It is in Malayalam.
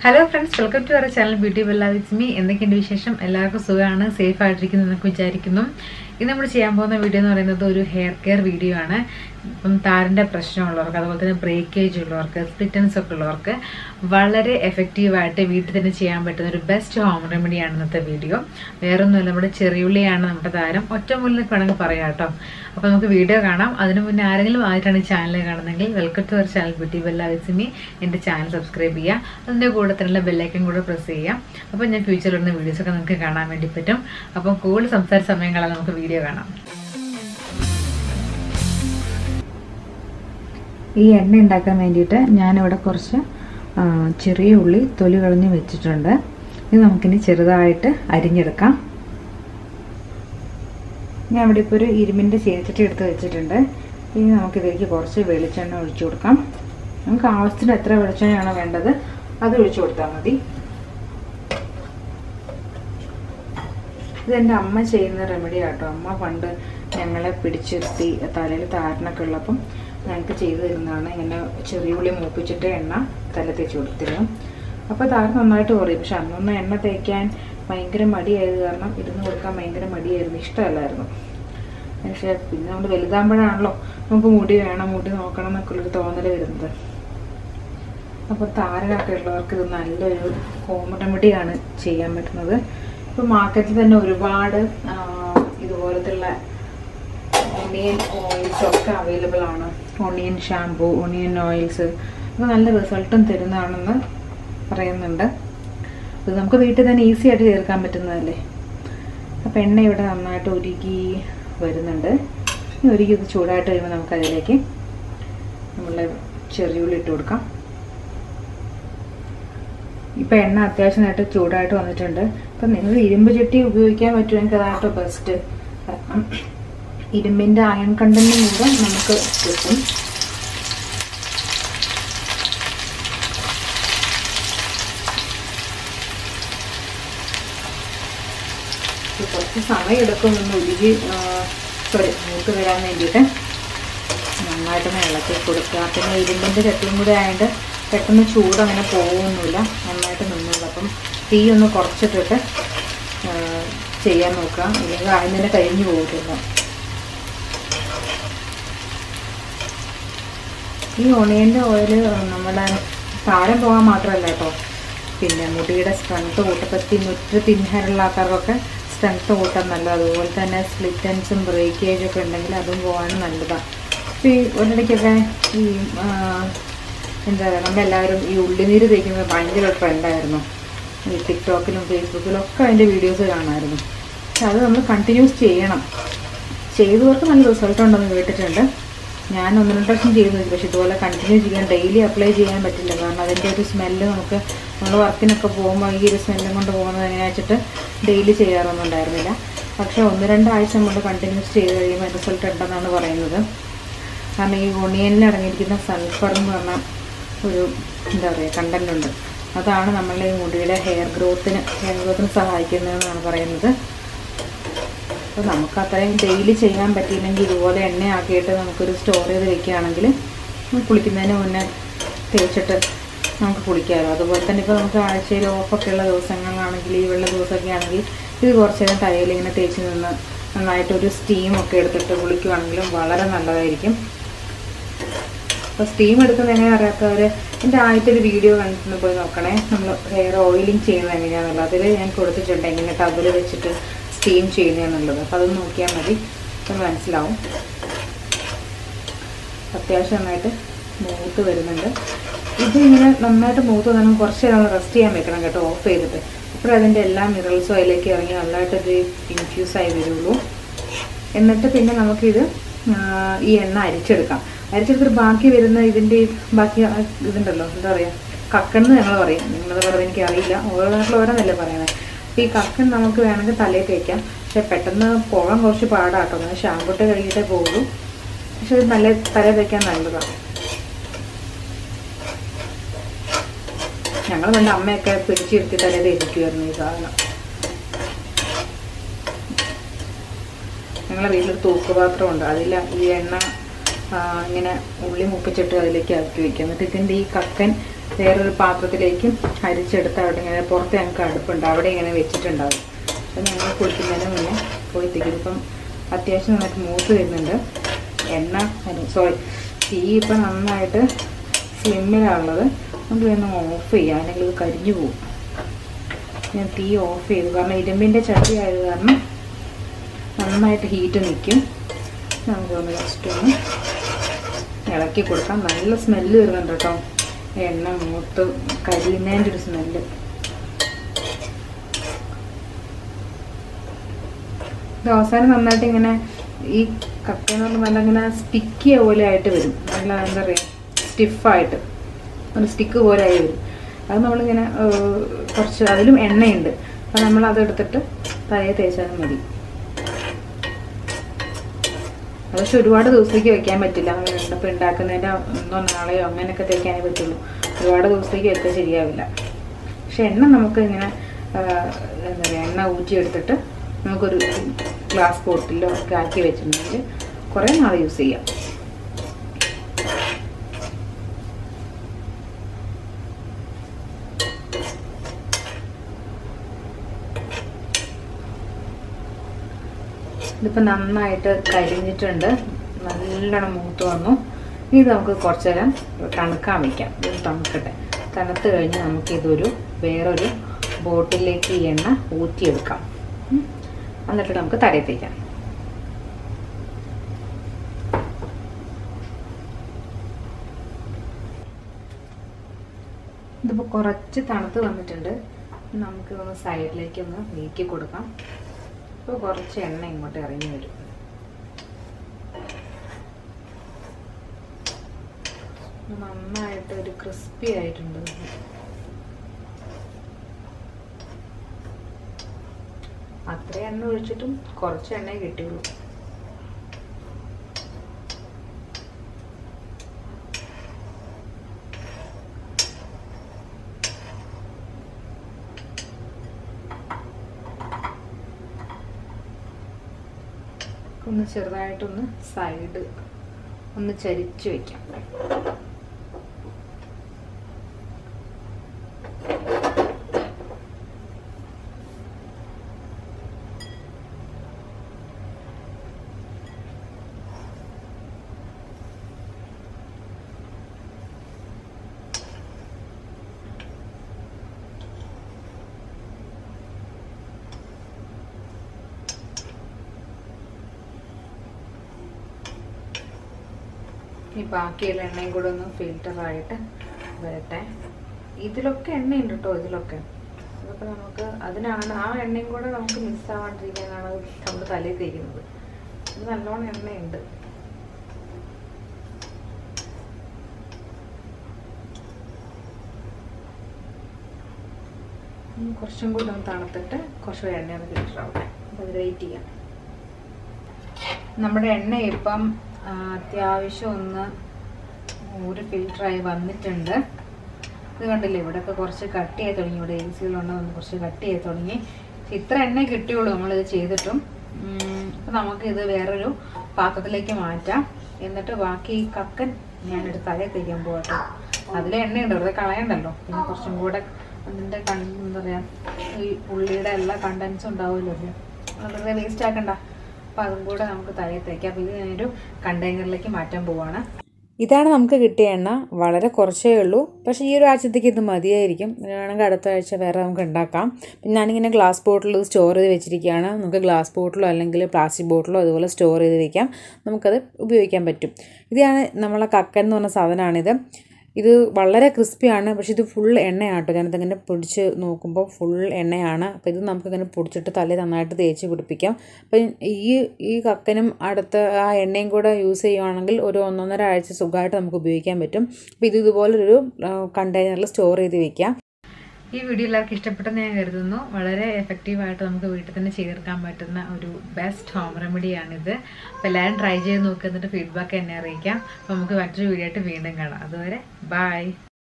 Hello friends welcome to our channel beauty Bella with me എന്തൊക്കെയുണ്ട് വിശേഷം എല്ലാവർക്കും സുഖമാണ് സേഫ് ആയിട്ടിരിക്കുന്നു എന്നൊക്കെ വിചാരിക്കുന്നു ഇന്ന് നമ്മൾ ചെയ്യാൻ പോകുന്ന വീഡിയോ എന്ന് പറയുന്നത് ഒരു ഹെയർ കെയർ വീഡിയോ ആണ് ഇപ്പം താരൻ്റെ പ്രശ്നമുള്ളവർക്ക് അതുപോലെ തന്നെ ബ്രേക്കേജ് ഉള്ളവർക്ക് സ്പ്ലിറ്റൻസ് ഒക്കെ ഉള്ളവർക്ക് വളരെ എഫക്റ്റീവായിട്ട് വീട്ടിൽ തന്നെ ചെയ്യാൻ പറ്റുന്ന ഒരു ബെസ്റ്റ് ഹോം റെമഡിയാണ് ഇന്നത്തെ വീഡിയോ വേറൊന്നുമല്ല നമ്മുടെ ചെറിയുള്ളിയാണ് നമ്മുടെ താരം ഒറ്റമുല്ലെന്നൊക്കെ വേണമെങ്കിൽ പറയാം കേട്ടോ അപ്പോൾ നമുക്ക് വീഡിയോ കാണാം അതിനു മുന്നേ ആരെങ്കിലും ആയിട്ടാണ് ഈ ചാനൽ കാണുന്നതെങ്കിൽ welcome to our channel beauty Bella with me എൻ്റെ ചാനൽ സബ്സ്ക്രൈബ് ചെയ്യുക അതിൻ്റെ കൂടെ തന്നെ ബെല്ലൈക്കൻ കൂടെ പ്രസ് ചെയ്യാം അപ്പോൾ ഞാൻ ഫ്യൂച്ചറിൽ വരുന്ന വീഡിയോസൊക്കെ നിങ്ങൾക്ക് കാണാൻ വേണ്ടി പറ്റും അപ്പോൾ കൂടുതൽ സംസാര സമയങ്ങളാണ് നമുക്ക് വീഡിയോ കാണാം ഈ എണ്ണ ഉണ്ടാക്കാൻ വേണ്ടിയിട്ട് ഞാനിവിടെ കുറച്ച് ആ, ചെറിയ ഉള്ളി തൊലി കളഞ്ഞ് വെച്ചിട്ടുണ്ട് ഇത് നമുക്കിനി ചെറുതായിട്ട് അരിഞ്ഞെടുക്കാം ഞാൻ ഇവിടെ ഇപ്പോൾ ഒരു ഇരുമ്പിൻ്റെ ചീനച്ചട്ടി എടുത്ത് വെച്ചിട്ടുണ്ട് ഇനി നമുക്കിതിലേക്ക് കുറച്ച് വെളിച്ചെണ്ണ ഒഴിച്ചു കൊടുക്കാം നമുക്ക് ആവശ്യത്തിന് എത്ര വെളിച്ചെണ്ണയാണോ വേണ്ടത് അത് ഒഴിച്ചു കൊടുത്താൽ മതി ഇതെൻ്റെ അമ്മ ചെയ്യുന്ന റെമഡി ആട്ടോ അമ്മ പണ്ട് ഞങ്ങളെ പിടിച്ചിരുത്തി തലയിൽ താരനൊക്കെ ഉള്ളപ്പം ഞങ്ങൾക്ക് ചെയ്തു തരുന്നതാണ് ഇങ്ങനെ ചെറിയ ഉള്ളി മൂപ്പിച്ചിട്ട് എണ്ണ തല തേച്ച് കൊടുത്തിരുന്നു അപ്പോൾ താരൻ നന്നായിട്ട് കുറയും പക്ഷെ അന്നൊന്നും എണ്ണ തേക്കാൻ ഭയങ്കര മടിയായത് കാരണം ഇരുന്ന് കൊടുക്കാൻ ഭയങ്കര മടിയായിരുന്നു ഇഷ്ടമല്ലായിരുന്നു പക്ഷേ പിന്നെ നമ്മൾ വലുതാകുമ്പോഴാണല്ലോ നമുക്ക് മുടി വേണം മുടി നോക്കണം എന്നൊക്കെ ഉള്ളൊരു തോന്നൽ വരുന്നത് അപ്പോൾ താരനൊക്കെ ഉള്ളവർക്ക് ഇത് നല്ലൊരു ഹോം റെമഡിയാണ് ചെയ്യാൻ പറ്റുന്നത് ഇപ്പോൾ മാർക്കറ്റിൽ തന്നെ ഒരുപാട് ആ, ഇതുപോലത്തുള്ള ഒണിയൻ ഓയിൽസ് ഒക്കെ അവൈലബിൾ ആണ് ഒണിയൻ ഷാംപൂ ഒണിയൻ ഓയിൽസ് ഒക്കെ നല്ല റിസൾട്ടും തരുന്നതാണെന്ന് പറയുന്നുണ്ട് ഇത് നമുക്ക് വീട്ടിൽ തന്നെ ഈസി ആയിട്ട് ചേർക്കാൻ പറ്റുന്നതല്ലേ അപ്പോൾ എണ്ണ ഇവിടെ നന്നായിട്ട് ഉരുകി വരുന്നുണ്ട് ഇനി ഉരുകി ഇത് ചൂടായിട്ട് കഴിയുമ്പോൾ നമുക്ക് അതിലേക്ക് നമ്മളെ ചെറിയുള്ളി ഇട്ട് കൊടുക്കാം ഇപ്പം എണ്ണ അത്യാവശ്യമായിട്ട് ചൂടായിട്ട് വന്നിട്ടുണ്ട് ഇപ്പം നിങ്ങൾ ഇരുമ്പ് ചട്ടി ഉപയോഗിക്കാൻ പറ്റുമെങ്കിൽ അതാട്ടോ ബെസ്റ്റ് കാരണം ഇരുമ്പിൻ്റെ അയൺ കണ്ടന്റും കൂടെ നമുക്ക് കിട്ടും ഇത് കുറച്ച് സമയം എടുക്കും ഒന്ന് ഉരുകി സോറി മൂത്ത് വരാൻ വേണ്ടിയിട്ട് നന്നായിട്ടൊന്ന് ഇളക്കി കൊടുക്കുക പിന്നെ ഇരുമ്പിൻ്റെ ചട്ടിയും കൂടെ ആയതുകൊണ്ട് പെട്ടെന്ന് ചൂട് അങ്ങനെ പോകുമൊന്നുമില്ല നന്നായിട്ട് നിന്നുള്ളൂ അപ്പം തീ ഒന്ന് കുറച്ചിട്ടിട്ട് ആ, ചെയ്യാൻ നോക്കുക ഇല്ലെങ്കിൽ ആദ്യം തന്നെ കഴിഞ്ഞു പോകില്ല ഈ ഒണിയൻ്റെ ഓയിൽ നമ്മുടെ താരം പോകാൻ മാത്രമല്ല കേട്ടോ പിന്നെ മുടിയുടെ സ്ട്രെങ്ത് കൂട്ടപ്പറ്റി മുറ്റ് തിന്നറുള്ള ആൾക്കാർക്കൊക്കെ സ്ട്രെങ്ത് കൂട്ടാൻ നല്ലത് അതുപോലെ തന്നെ സ്പ്ലിറ്റൻസും ബ്രേക്കേജും ഒക്കെ ഉണ്ടെങ്കിൽ അതും പോകാനും നല്ലതാണ് ഇപ്പോൾ ഈ ഒരിടയ്ക്കൊക്കെ ഈ ആ, എന്താ പറയുക നമ്മളെല്ലാവരും ഈ ഉള്ളിനീര് തേക്കുന്നത് ഭയങ്കര ട്രെൻഡായിരുന്നു ഈ ടിക്ടോക്കിലും ഫേസ്ബുക്കിലും ഒക്കെ അതിൻ്റെ വീഡിയോസ് കാണാമായിരുന്നു പക്ഷെ അത് നമ്മൾ കണ്ടിന്യൂസ് ചെയ്യണം ചെയ്തവർക്ക് നല്ല റിസൾട്ട് ഉണ്ടെന്ന് കേട്ടിട്ടുണ്ട് ഞാൻ ഒന്ന് രണ്ട് പ്രാവശ്യം ചെയ്ത് നോക്കി പക്ഷെ ഇതുപോലെ കണ്ടിന്യൂ ചെയ്യാൻ ഡെയിലി അപ്ലൈ ചെയ്യാൻ പറ്റില്ല കാരണം അതിൻ്റെ ഒരു സ്മെല്ല് നമുക്ക് നമ്മൾ വർക്കിനൊക്കെ പോകുമ്പോൾ ഈ ഒരു സ്മെല്ലും കൊണ്ട് പോകുന്നത് എങ്ങനെയാ വെച്ചിട്ട് ഡെയിലി ചെയ്യാറൊന്നും ഉണ്ടായിരുന്നില്ല പക്ഷെ ഒന്ന് രണ്ടാഴ്ച നമ്മൾ കണ്ടിന്യൂസ് ചെയ്ത് കഴിയുമ്പോൾ റിസൾട്ട് ഉണ്ടെന്നാണ് പറയുന്നത് കാരണം ഈ ഒണിയനിൽ അടങ്ങിയിരിക്കുന്ന സൾഫർ എന്ന് പറഞ്ഞ ഒരു എന്താ പറയുക കണ്ടന്റ് ഉണ്ട് അതാണ് നമ്മളുടെ ഈ മുടിയുടെ ഹെയർ ഗ്രോത്തിന് ഹെയർ ഗ്രോത്തിന് സഹായിക്കുന്നതെന്നാണ് പറയുന്നത് അപ്പോൾ നമുക്ക് അത്രയും ഡെയിലി ചെയ്യാൻ പറ്റിയില്ലെങ്കിൽ ഇതുപോലെ എണ്ണയാക്കിയിട്ട് നമുക്കൊരു സ്റ്റോർ ചെയ്ത് വെക്കുകയാണെങ്കിൽ കുളിക്കുന്നതിന് മുന്നേ തേച്ചിട്ട് നമുക്ക് കുളിക്കാമല്ലോ അതുപോലെ തന്നെ ഇപ്പോൾ നമുക്ക് ആഴ്ചയിൽ ഓഫൊക്കെ ഉള്ള ദിവസങ്ങളിലാണെങ്കിൽ ഈ വെള്ള ദിവസമൊക്കെ ആണെങ്കിൽ ഇത് കുറച്ച് നേരം തലയിൽ ഇങ്ങനെ തേച്ച് നിന്ന് നന്നായിട്ടൊരു സ്റ്റീമൊക്കെ എടുത്തിട്ട് കുളിക്കുവാണെങ്കിലും വളരെ നല്ലതായിരിക്കും അപ്പോൾ സ്റ്റീം എടുക്കുന്നത് എങ്ങനെ അറിയാത്തവർ എൻ്റെ ആദ്യത്തെ ഒരു വീഡിയോ കണ്ടിട്ട് പോയി നോക്കണേ നമ്മൾ ഹെയർ ഓയിലിംഗ് ചെയ്യുന്നത് എങ്ങനെയാണെന്നുള്ളത് അതിൽ ഞാൻ കൊടുത്തിട്ടുണ്ട് എങ്ങനെ ടബിൽ വെച്ചിട്ട് സ്റ്റീം ചെയ്യുന്നതെന്നുള്ളത് അപ്പോൾ അതൊന്ന് നോക്കിയാൽ മതി അപ്പം മനസ്സിലാവും അത്യാവശ്യം നന്നായിട്ട് മൂത്ത് വരുന്നുണ്ട് ഇത് ഇങ്ങനെ നന്നായിട്ട് മൂത്ത് വന്നാൽ കുറച്ച് നേരം റെസ്റ്റ് ചെയ്യാൻ വെക്കണം കേട്ടോ ഓഫ് ചെയ്തിട്ട് അപ്പോഴേ അതിൻ്റെ എല്ലാ മിനറൽസും അതിലേക്ക് ഇറങ്ങി നല്ലതായിട്ട് ഇത് ഇൻഫ്യൂസ് ആയി വരുള്ളൂ എന്നിട്ട് പിന്നെ നമുക്കിത് ആ, ഈ എണ്ണ അരിച്ചെടുക്കാം അരിച്ചെടുത്തിട്ട് ബാക്കി വരുന്ന ഇതിൻ്റെ ഈ ബാക്കി ആ ഇതുണ്ടല്ലോ എന്താ പറയുക കക്കെന്ന് ഞങ്ങൾ പറയും നിങ്ങളത് പറയുന്നത് എനിക്ക് അറിയില്ല ഓരോ നാട്ടിൽ ഓരോന്നല്ലേ പറയുന്നത് അപ്പോൾ ഈ കക്കൻ നമുക്ക് വേണമെങ്കിൽ തലയിൽ തേക്കാം പക്ഷെ പെട്ടെന്ന് പോകാൻ കുറച്ച് പാടാട്ടോ അങ്ങനെ ഷാമ്പുട്ട് കഴുകിയിട്ടേ പോകുള്ളൂ പക്ഷെ ഇത് നല്ല തലയിൽ തേക്കാൻ നല്ലതാണ് ഞങ്ങൾ പണ്ട് അമ്മയൊക്കെ പിടിച്ചിരുത്തി തലയിൽ തേപ്പിക്കുമായിരുന്നു ഈ സാധനം ഞങ്ങളെ വീട്ടിലൊരു തൂക്കുപാത്രമുണ്ട് അതിൽ ഈ എണ്ണ ആ, ഇങ്ങനെ ഉള്ളി മുപ്പിച്ചിട്ട് അതിലേക്ക് ആക്കി വെക്കുക എന്നിട്ട് ഇതിൻ്റെ ഈ കക്കൻ വേറൊരു പാത്രത്തിലേക്കും അരിച്ചെടുത്ത് അവിടെ ഇങ്ങനെ പുറത്ത് ഞങ്ങൾക്ക് അടുപ്പുണ്ട് അവിടെ ഇങ്ങനെ വെച്ചിട്ടുണ്ടാവും അപ്പം ഞങ്ങൾ കുളിക്കുന്നതിന് മുന്നേ പോയി തിരിക്കും ഇപ്പം അത്യാവശ്യം നന്നായിട്ട് മൂത്ത് വരുന്നുണ്ട് എണ്ണ സോറി തീ ഇപ്പം നന്നായിട്ട് സ്ലിമ്മിലാണുള്ളത് നമുക്ക് ഇതൊന്ന് ഓഫ് ചെയ്യാം അല്ലെങ്കിൽ ഇത് കരിഞ്ഞു പോകും ഞാൻ തീ ഓഫ് ചെയ്തു കാരണം ഇരുമ്പിൻ്റെ ചട്ടി ആയത് കാരണം നന്നായിട്ട് ഹീറ്റ് നിൽക്കും നമുക്കൊന്ന് ജസ്റ്റ് ഒന്ന് ഇളക്കി കൊടുക്കാം നല്ല സ്മെല്ല് വരുന്നുണ്ട് കേട്ടോ എണ്ണ മൂത്ത് കരിയുന്നതിൻ്റെ ഒരു സ്മെല്ല് ഇത് അവസാനം നന്നായിട്ട് ഇങ്ങനെ ഈ കക്ക എന്ന് പറഞ്ഞാൽ നല്ല ഇങ്ങനെ സ്റ്റിക്കിയ പോലെ ആയിട്ട് വരും നല്ല എന്താ പറയുക സ്റ്റിഫായിട്ട് ഒരു സ്റ്റിക്ക് പോലെ ആയി വരും അത് നമ്മളിങ്ങനെ ഏഹ്, കുറച്ച് അതിലും എണ്ണയുണ്ട് അപ്പം നമ്മൾ അതെടുത്തിട്ട് തലയെ തേച്ചാലും മതി അത് പക്ഷെ ഒരുപാട് ദിവസത്തേക്ക് വെക്കാൻ പറ്റില്ല അങ്ങനെ ഉണ്ടപ്പോൾ ഉണ്ടാക്കുന്നതിൻ്റെ ഒന്നോ നാളെയോ അങ്ങനെയൊക്കെ തേക്കാനേ പറ്റുള്ളൂ ഒരുപാട് ദിവസത്തേക്ക് വെച്ചാൽ ശരിയാവില്ല പക്ഷെ എണ്ണ നമുക്ക് ഇങ്ങനെ ആ, എന്താ പറയുക എണ്ണ ഊറ്റിയെടുത്തിട്ട് നമുക്കൊരു ഗ്ലാസ് ബോട്ടിലോ ഒക്കെ ആക്കി വെച്ചിട്ടുണ്ടെങ്കിൽ കുറേ നാൾ യൂസ് ചെയ്യാം ഇതിപ്പോൾ നന്നായിട്ട് കരിഞ്ഞിട്ടുണ്ട് നല്ലോണം മൂത്ത് വന്നു ഇനി ഇത് നമുക്ക് കുറച്ച് നേരം തണുക്കാൻ വയ്ക്കാം ഇത് തണുക്കട്ടെ തണുത്ത് കഴിഞ്ഞ് നമുക്കിതൊരു വേറൊരു ബോട്ടിലേക്ക് ഈ എണ്ണ ഊറ്റിയെടുക്കാം ഉം. എന്നിട്ട് നമുക്ക് തലയിൽ തേക്കാം ഇതിപ്പോൾ കുറച്ച് തണുത്ത് വന്നിട്ടുണ്ട് നമുക്ക് ഒന്ന് സൈഡിലേക്ക് ഒന്ന് നീക്കി കൊടുക്കാം ഇപ്പോൾ കുറച്ച് എണ്ണ ഇങ്ങോട്ട് ഇറങ്ങി വരും ഇത് നന്നായിട്ട് ഒരു ക്രിസ്പി ആയിട്ടുണ്ട് അത്ര എണ്ണ ഒഴിച്ചിട്ടും കുറച്ച് എണ്ണയെ കിട്ടിയുള്ളൂ ഒന്ന് ചെറുതായിട്ടൊന്ന് സൈഡ് ഒന്ന് ചരിച്ച് വെക്കാം ഈ ബാക്കിയുള്ള എണ്ണയും കൂടെ ഒന്ന് ഫിൽറ്ററായിട്ട് വരട്ടെ ഇതിലൊക്കെ എണ്ണയുണ്ട് കേട്ടോ ഇതിലൊക്കെ അതൊക്കെ നമുക്ക് അതിനാണ് ആ എണ്ണയും കൂടെ നമുക്ക് മിസ്സാവാണ്ടിരിക്കാനാണ് നമ്മൾ തലയിൽ തേക്കുന്നത് ഇത് നല്ലോണം എണ്ണയുണ്ട് ഇനി കുറച്ചും കൂടെ ഒന്ന് തണുത്തിട്ട് കുറച്ചുകൂടെ എണ്ണ ഒന്ന് ഫിൽറ്റർ ആവട്ടെ അപ്പോൾ അത് വെയിറ്റ് ചെയ്യാം നമ്മുടെ എണ്ണ ഇപ്പം ആ, അത്യാവശ്യം ഒന്ന് ഒരു ഫിൽറ്ററായി വന്നിട്ടുണ്ട് ഇത് കണ്ടില്ലേ ഇവിടെയൊക്കെ കുറച്ച് കട്ടിയായി തുടങ്ങി ഇവിടെ എ സിയിലുണ്ടെന്ന് കുറച്ച് കട്ടിയായി തുടങ്ങി ഇത്ര എണ്ണ കിട്ടിയുള്ളൂ നമ്മളിത് ചെയ്തിട്ടും അപ്പം നമുക്കിത് വേറൊരു പാത്രത്തിലേക്ക് മാറ്റാം എന്നിട്ട് ബാക്കി ഈ കക്കൻ ഞാനെടുത്ത് തലയിൽ തേക്കാൻ പോകട്ടെ അതിലെ എണ്ണയുണ്ട് വെറുതെ കളയണ്ടല്ലോ പിന്നെ കുറച്ചും കൂടെ അതിൻ്റെ കൺ എന്താ പറയുക ഈ ഉള്ളിയുടെ എല്ലാ കണ്ടൻസും ഉണ്ടാവുമല്ലോ അതിൽ അത് വെറുതെ വേസ്റ്റ് ആക്കണ്ട അപ്പം അതും കൂടെ നമുക്ക് തലയിൽ തേക്കാം അപ്പോൾ ഇത് ഞാനൊരു കണ്ടെയ്നറിലേക്ക് മാറ്റാൻ പോവാണ് ഇതാണ് നമുക്ക് കിട്ടിയ എണ്ണ വളരെ കുറച്ചേ ഉള്ളൂ പക്ഷേ ഈ ഒരു ആഴ്ചത്തേക്ക് ഇത് മതിയായിരിക്കും വേണമെങ്കിൽ അടുത്ത ആഴ്ച വേറെ നമുക്ക് ഉണ്ടാക്കാം പിന്നെ ഞാനിങ്ങനെ ഗ്ലാസ് ബോട്ടിൽ സ്റ്റോർ ചെയ്ത് വെച്ചിരിക്കുകയാണ് നമുക്ക് ഗ്ലാസ് ബോട്ടിലോ അല്ലെങ്കിൽ പ്ലാസ്റ്റിക് ബോട്ടിലോ അതുപോലെ സ്റ്റോർ ചെയ്ത് വെക്കാം നമുക്കത് ഉപയോഗിക്കാൻ പറ്റും ഇതാണ് നമ്മളെ കക്കൻ എന്ന് പറഞ്ഞ സാധനമാണിത് ഇത് വളരെ ക്രിസ്പിയാണ് പക്ഷെ ഇത് ഫുൾ എണ്ണയാണ് കേട്ടോ ഞാനിതിങ്ങനെ പൊടിച്ച് നോക്കുമ്പോൾ ഫുൾ എണ്ണയാണ് അപ്പോൾ ഇത് നമുക്കിങ്ങനെ പൊടിച്ചിട്ട് തലയിൽ നന്നായിട്ട് തേച്ച് പിടിപ്പിക്കാം അപ്പം ഈ ഈ കക്കനും അടുത്ത ആ എണ്ണയും കൂടെ യൂസ് ചെയ്യുവാണെങ്കിൽ ഒരു ഒന്നൊന്നര ആഴ്ച സുഖമായിട്ട് നമുക്ക് ഉപയോഗിക്കാൻ പറ്റും അപ്പോൾ ഇത് ഇതുപോലൊരു കണ്ടെയ്നറിൽ സ്റ്റോർ ചെയ്ത് വെക്കാം ഈ വീഡിയോ എല്ലാവർക്കും ഇഷ്ടപ്പെട്ടെന്ന് ഞാൻ കരുതുന്നു വളരെ എഫക്റ്റീവായിട്ട് നമുക്ക് വീട്ടിൽ തന്നെ ചെയ്തെടുക്കാൻ പറ്റുന്ന ഒരു ബെസ്റ്റ് ഹോം റെമഡിയാണിത് അപ്പോൾ എല്ലാവരും ട്രൈ ചെയ്ത് നോക്കുക എന്നിട്ട് ഫീഡ്ബാക്ക് എന്നെ അറിയിക്കാം അപ്പോൾ നമുക്ക് മറ്റൊരു വീഡിയോ ആയിട്ട് വീണ്ടും കാണാം അതുവരെ ബൈ